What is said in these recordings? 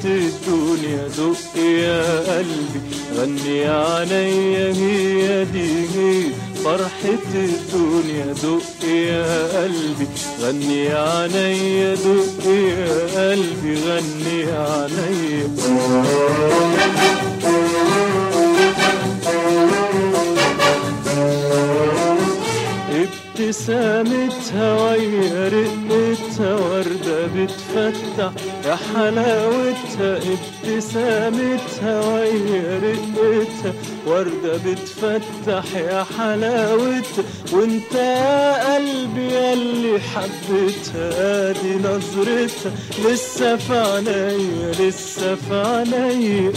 الدنيا دق يا قلبي غني يا عينيا هي دي هي فرحة الدنيا دق يا قلبي غني يا عينيا دق يا قلبي غني يا عينيا ابتسامتها ويا رقتها وردة بتفتح يا حلاوتها ابتسامتها ويا رقتها وردة بتفتح يا حلاوتها وانت يا قلبي ياللي حبيتها ادي نظرتها لسه في عينيا لسه في عينيا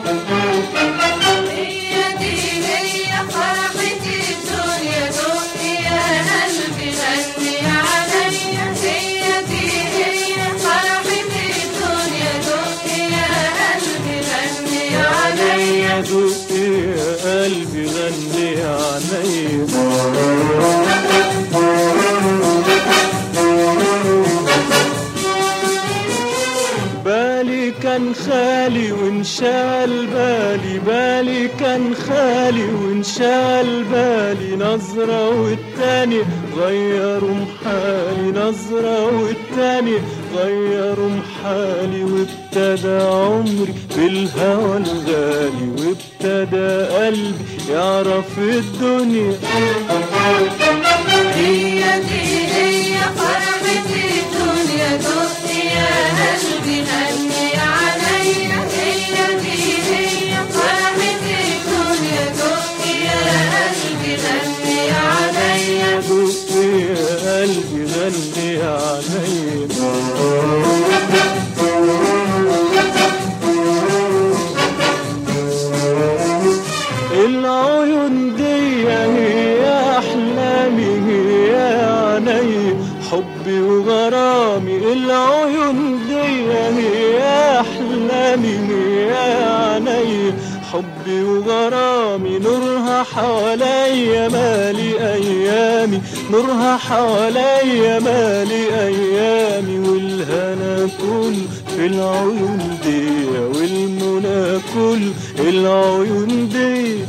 هي دي هي فرحة الدنيا دق يا قلبي غني عليا هي دي هي فرحة الدنيا دق يا قلبي غني عليا عليا دق يا قلبي غني عليا بالي كان خالي وانشال بالي بالي كان خالي وانشال بالي نظرة والتاني غيروا محالي نظرة والتاني غيروا محالي وابتدى عمري بالهوى الغالي وابتدى قلبي يعرف الدنيا هي دي هي فرحة الدنيا دق يا قلبي غني عليا هي دي هي فرحة الدنيا دق يا قلبي غني عليا دق يا قلبي غني عليا العيون دي هي احلامي هي عيني حبي وغرامي العيون دي هي احلامي هي عيني حبي وغرامي نورها حواليا مالي ايامي نورها حواليا مالي ايامي والهنا كله في العيون دي والمنى كله العيون دي